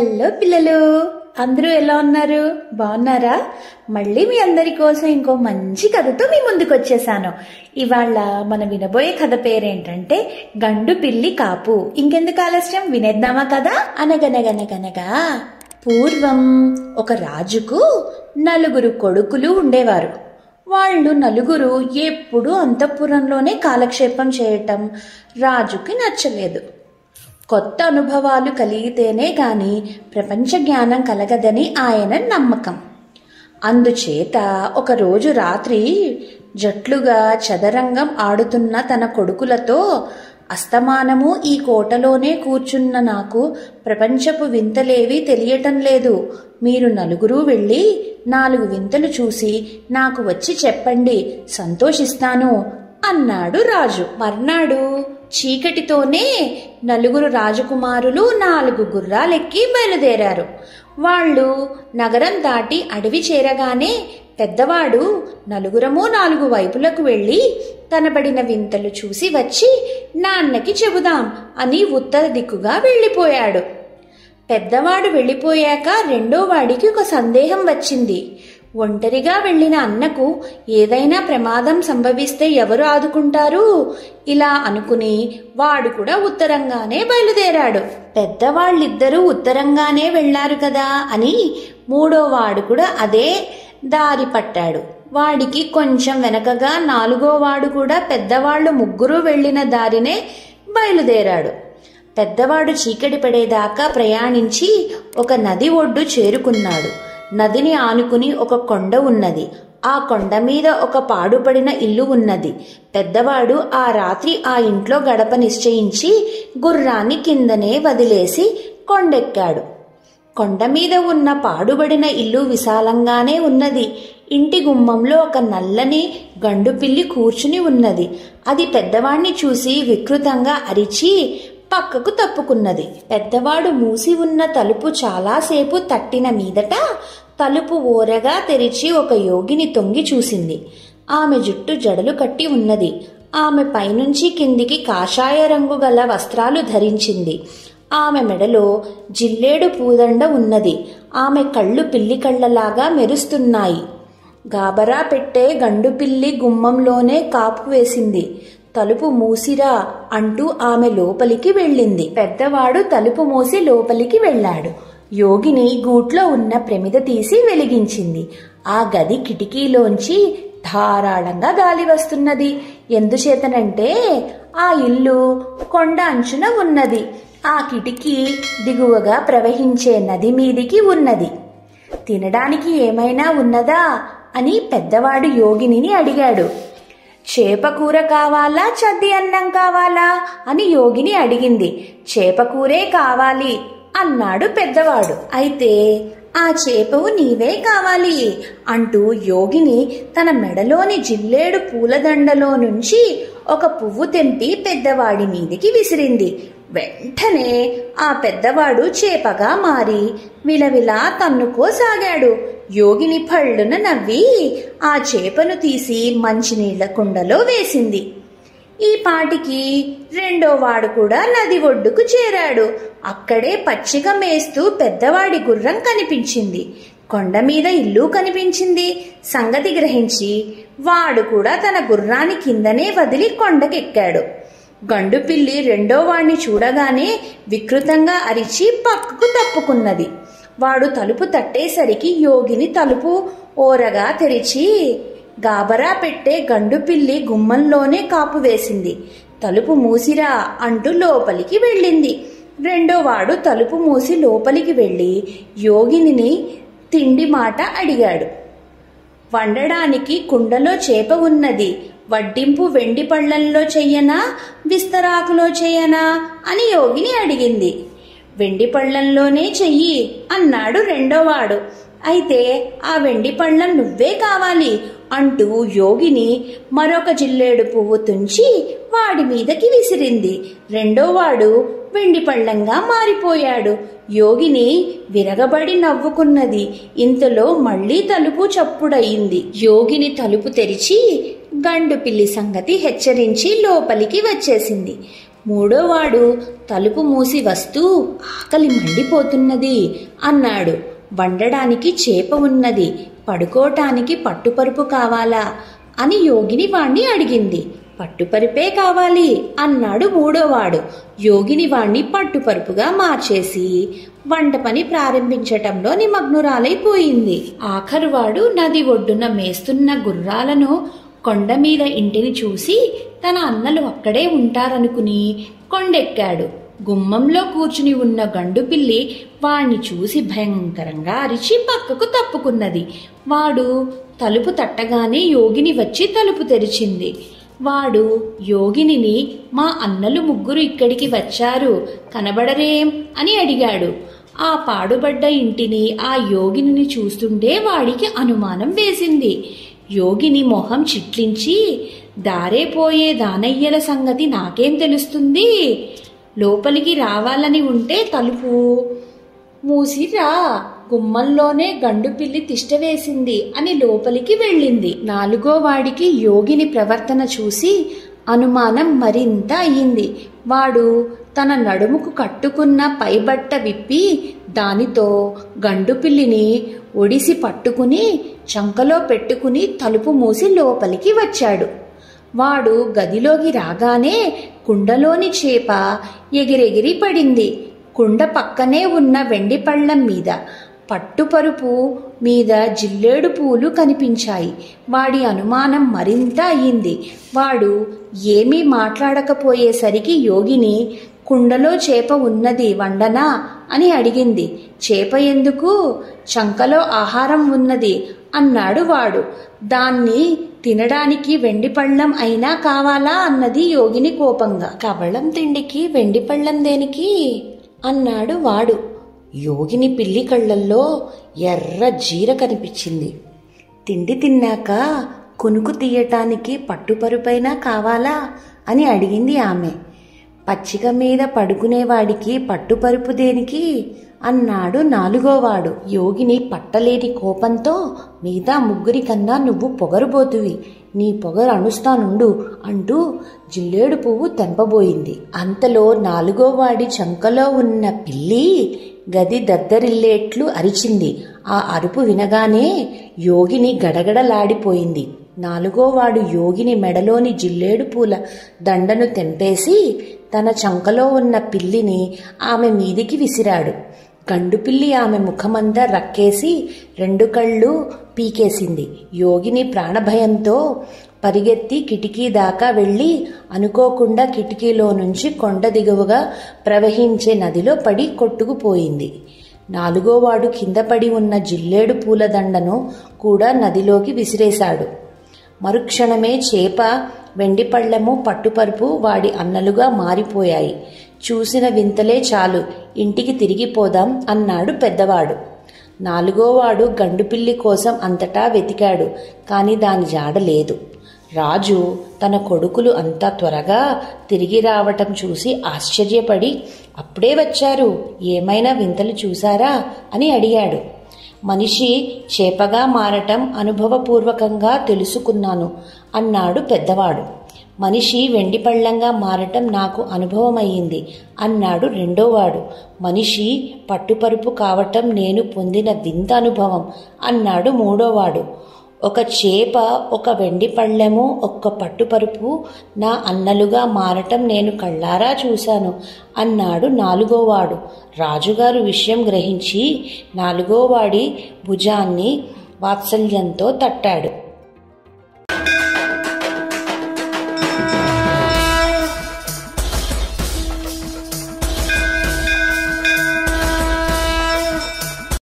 hello పిల్లలు అందరూ ఎలా ఉన్నారు బాగున్నారా మళ్ళీ మీ అందరి కోసం ఇంకో మంచి కథతో మీ ముందుకు వచ్చేసాను ఇవాళ మనం వినబోయే కథ పేరేంటంటే గండు పిల్లి కాపు ఇంకెందుకు ఆలస్యం వినేద్దామా కదా అనగనగనగనగా పూర్వం ఒక రాజుకు నలుగురు కొడుకులు ఉండేవారు వాళ్ళు నలుగురు ఎప్పుడూ అంతఃపురంలోనే కాలక్షేపం చేయటం రాజుకి నచ్చలేదు కొత్త అనుభవాలు కలిగితేనే గాని ప్రపంచ జ్ఞానం కలగదని ఆయన నమ్మకం అందుచేత ఒకరోజు రాత్రి జట్లుగా చదరంగం ఆడుతున్న తన కొడుకులతో అస్తమానము ఈ కోటలోనే కూర్చున్న నాకు ప్రపంచపు వింతలేవీ తెలియటం లేదు మీరు నలుగురు వెళ్ళి నాలుగు వింతలు చూసి నాకు వచ్చి చెప్పండి సంతోషిస్తాను అన్నాడు రాజు మర్నాడు చీకటితోనే నలుగురు రాజకుమారులు నాలుగు గుర్రాలెక్కి బయలుదేరారు వాళ్ళు నగరం దాటి అడవి చేరగానే పెద్దవాడు నలుగురము నాలుగు వైపులకు వెళ్ళి కనబడిన వింతలు చూసి వచ్చి నాన్నకి చెబుదాం అని ఉత్తర దిక్కుగా వెళ్ళిపోయాడు పెద్దవాడు వెళ్ళిపోయాక రెండో వాడికి ఒక సందేహం వచ్చింది ఒంటరిగా వెళ్ళిన అన్నకు ఏదైనా ప్రమాదం సంభవిస్తే ఎవరు ఆదుకుంటారు ఇలా అనుకుని వాడు కూడా ఉత్తరంగానే బయలుదేరాడు పెద్దవాళ్ళిద్దరూ ఉత్తరంగానే వెళ్లారు కదా అని మూడో వాడు కూడా అదే దారి పట్టాడు వాడికి కొంచెం వెనకగా నాలుగో వాడు కూడా పెద్దవాళ్ళు ముగ్గురు వెళ్ళిన దారినే బయలుదేరాడు పెద్దవాడు చీకటి పడేదాకా ప్రయాణించి ఒక నది ఒడ్డు చేరుకున్నాడు నదిని ఆనుకుని ఒక కొండ ఉన్నది ఆ కొండ మీద ఒక పాడుపడిన ఇల్లు ఉన్నది పెద్దవాడు ఆ రాత్రి ఆ ఇంట్లో గడప నిశ్చయించి గుర్రాన్ని కిందనే వదిలేసి కొండెక్కాడు కొండ మీద ఉన్న పాడుబడిన ఇల్లు విశాలంగానే ఉన్నది ఇంటి గుమ్మంలో ఒక నల్లని గండు పిల్లి కూర్చుని ఉన్నది అది పెద్దవాణ్ణి చూసి వికృతంగా అరిచి పక్కకు తప్పుకున్నది పెద్దవాడు మూసి ఉన్న తలుపు చాలాసేపు తట్టిన మీదట తలుపు ఓరగా తెరిచి ఒక యోగిని తొంగి చూసింది ఆమె జుట్టు జడలు కట్టి ఉన్నది ఆమె పైనుంచి కిందికి కాషాయ రంగు గల వస్త్రాలు ధరించింది ఆమె మెడలో జిల్లేడు పూదండ ఉన్నది ఆమె కళ్ళు పిల్లి కళ్ళలాగా మెరుస్తున్నాయి గాబరా పెట్టే గండు పిల్లి గుమ్మంలోనే కాపు వేసింది తలుపు మూసిరా అంటూ ఆమె లోపలికి వెళ్ళింది పెద్దవాడు తలుపు మూసి లోపలికి వెళ్ళాడు యోగిని గూట్లో ఉన్న ప్రమిద తీసి వెలిగించింది ఆ గది కిటికీలోంచి ధారాళంగా గాలి వస్తున్నది ఎందుచేతనంటే ఆ ఇల్లు కొండ అంచున ఉన్నది ఆ కిటికీ దిగువగా ప్రవహించే నది మీదికి ఉన్నది తినడానికి ఏమైనా ఉన్నదా అని పెద్దవాడు యోగినిని అడిగాడు చేపకూర కావాలా చద్ది అన్నం కావాలా అని యోగిని అడిగింది చేపకూరే కావాలి అన్నాడు పెద్దవాడు అయితే ఆ చేపవు నీవే కావాలి అంటూ యోగిని తన మెడలోని జిల్లేడు పూలదండలో నుంచి ఒక పువ్వు తెంపి పెద్దవాడి మీదికి విసిరింది వెంటనే ఆ పెద్దవాడు చేపగా మారి విలవిలా తన్నుకోసాగాడు యోగిని పళ్ళున నవ్వి ఆ చేపను తీసి మంచినీళ్ల కుండలో వేసింది ఈ పాటికి రెండో వాడు కూడా నది ఒడ్డుకు చేరాడు అక్కడే పచ్చిక మేస్తూ పెద్దవాడి గుర్రం కనిపించింది కొండ మీద ఇల్లు కనిపించింది సంగతి గ్రహించి వాడు కూడా తన గుర్రాన్ని కిందనే వదిలి కొండకెక్కాడు గండు పిల్లి రెండో వాణ్ణి చూడగానే వికృతంగా అరిచి పక్కకు తప్పుకున్నది వాడు తలుపు తట్టేసరికి యోగిని తలుపు ఓరగా తెరిచి గాబరా పెట్టే గండు పిల్లి గుమ్మంలోనే కాపు వేసింది తలుపు మూసిరా అంటూ లోపలికి వెళ్ళింది రెండో వాడు తలుపు మూసి లోపలికి వెళ్ళి యోగిని తిండి మాట అడిగాడు వండడానికి కుండలో చేప ఉన్నది వడ్డింపు వెండి పళ్ళల్లో చెయ్యనా విస్తరాకులో చెయ్యనా అని యోగిని అడిగింది వెండి పళ్ళంలోనే చెయ్యి అన్నాడు రెండోవాడు అయితే ఆ వెండి పళ్ళం నువ్వే కావాలి అంటూ యోగిని మరొక జిల్లేడు పువ్వు తుంచి వాడి మీదకి విసిరింది రెండోవాడు వెండి పళ్ళంగా మారిపోయాడు యోగిని విరగబడి నవ్వుకున్నది ఇంతలో మళ్లీ తలుపు చప్పుడయింది యోగిని తలుపు తెరిచి గండు పిల్లి సంగతి హెచ్చరించి లోపలికి వచ్చేసింది మూడోవాడు తలుపు మూసి వస్తూ ఆకలి మండిపోతున్నది అన్నాడు వండడానికి చేప ఉన్నది పడుకోటానికి పట్టుపరుపు కావాలా అని యోగిని వాణ్ణి అడిగింది పట్టుపరుపే కావాలి అన్నాడు మూడోవాడు యోగిని వాణ్ణి పట్టుపరుపుగా మార్చేసి వంట పని ప్రారంభించటంలో నిమగ్నురాలైపోయింది ఆఖరువాడు నది ఒడ్డున మేస్తున్న గుర్రాలను కొండ మీద ఇంటిని చూసి తన అన్నలు అక్కడే ఉంటారనుకుని కొండెక్కాడు గుమ్మంలో కూర్చుని ఉన్న గండు పిల్లి వాణ్ణి చూసి భయంకరంగా అరిచి పక్కకు తప్పుకున్నది వాడు తలుపు తట్టగానే యోగిని వచ్చి తలుపు తెరిచింది వాడు యోగినిని మా అన్నలు ముగ్గురు ఇక్కడికి వచ్చారు కనబడరేం అని అడిగాడు ఆ పాడుబడ్డ ఇంటిని ఆ యోగిని చూస్తుంటే వాడికి అనుమానం వేసింది యోగిని మొహం చిట్లించి దారే పోయే దానయ్యల సంగతి నాకేం తెలుస్తుంది లోపలికి రావాలని ఉంటే తలుపు మూసిరా గుమ్మంలోనే గండు పిల్లి తిష్టవేసింది అని లోపలికి వెళ్ళింది నాలుగో వాడికి యోగిని ప్రవర్తన చూసి అనుమానం మరింత అయ్యింది వాడు తన నడుముకు కట్టుకున్న పైబట్ట విప్పి దానితో గండు పిల్లిని ఒడిసి పట్టుకుని చంకలో పెట్టుకుని తలుపు మూసి లోపలికి వచ్చాడు వాడు గదిలోకి రాగానే కుండలోని చేప ఎగిరెగిరి పడింది కుండ పక్కనే ఉన్న వెండి పళ్ళం మీద పట్టుపరుపు మీద జిల్లేడు పూలు కనిపించాయి వాడి అనుమానం మరింత అయింది వాడు ఏమీ మాట్లాడకపోయేసరికి యోగిని కుండలో చేప ఉన్నది వండనా అని అడిగింది చేప ఎందుకు చంకలో ఆహారం ఉన్నది అన్నాడు వాడు దాన్ని తినడానికి వెండి పళ్ళం అయినా కావాలా అన్నది యోగిని కోపంగా కవళం తిండికి వెండి పళ్ళం దేనికి అన్నాడు వాడు యోగిని పిల్లి కళ్ళల్లో ఎర్ర జీర కనిపించింది తిండి తిన్నాక కునుకు తీయటానికి పట్టుపరుపైనా కావాలా అని అడిగింది ఆమె పచ్చిక మీద పడుకునేవాడికి పట్టుపరుపు దేనికి అన్నాడు నాలుగోవాడు యోగిని పట్టలేని కోపంతో మిగతా ముగ్గురి కన్నా నువ్వు పొగరుబోతువి నీ పొగరు అణుస్తానుండు అంటూ జిల్లేడు పువ్వు తెంపబోయింది అంతలో నాలుగోవాడి చంకలో ఉన్న పిల్లి గది దద్దరిల్లేట్లు అరిచింది ఆ అరుపు వినగానే యోగిని గడగడలాడిపోయింది నాలుగోవాడు యోగిని మెడలోని జిల్లేడు పూల దండను తెంపేసి తన చంకలో ఉన్న పిల్లిని ఆమె మీదికి విసిరాడు గండుపిల్లి ఆమె ముఖమంతా రక్కేసి రెండు కళ్ళు పీకేసింది యోగిని ప్రాణభయంతో పరిగెత్తి కిటికీ దాకా వెళ్ళి అనుకోకుండా కిటికీలో నుంచి కొండ దిగువగా ప్రవహించే నదిలో పడి కొట్టుకుపోయింది నాలుగోవాడు కింద పడి ఉన్న జిల్లేడు పూలదండను కూడా నదిలోకి విసిరేశాడు మరుక్షణమే చేప వెండి పళ్ళెము పట్టుపరుపు వాడి అన్నలుగా మారిపోయాయి చూసిన వింతలే చాలు ఇంటికి తిరిగిపోదాం అన్నాడు పెద్దవాడు నాలుగోవాడు గండుపిల్లి కోసం అంతటా వెతికాడు కాని దాని జాడ లేదు రాజు తన కొడుకులు అంతా త్వరగా తిరిగి రావటం చూసి ఆశ్చర్యపడి అప్పుడే వచ్చారు ఏమైనా వింతలు చూశారా అని అడిగాడు మనిషి చేపగా మారటం అనుభవపూర్వకంగా తెలుసుకున్నాను అన్నాడు పెద్దవాడు మనిషి వెండి పళ్ళంగా మారటం నాకు అనుభవమయ్యింది అన్నాడు రెండోవాడు మనిషి పట్టుపరుపు కావటం నేను పొందిన వింత అనుభవం అన్నాడు మూడోవాడు ఒక చేప ఒక వెండి పళ్ళెము ఒక్క పట్టుపరుపు నా అన్నలుగా మారటం నేను కళ్ళారా చూశాను అన్నాడు నాలుగోవాడు రాజుగారు విషయం గ్రహించి నాలుగోవాడి భుజాన్ని వాత్సల్యంతో తట్టాడు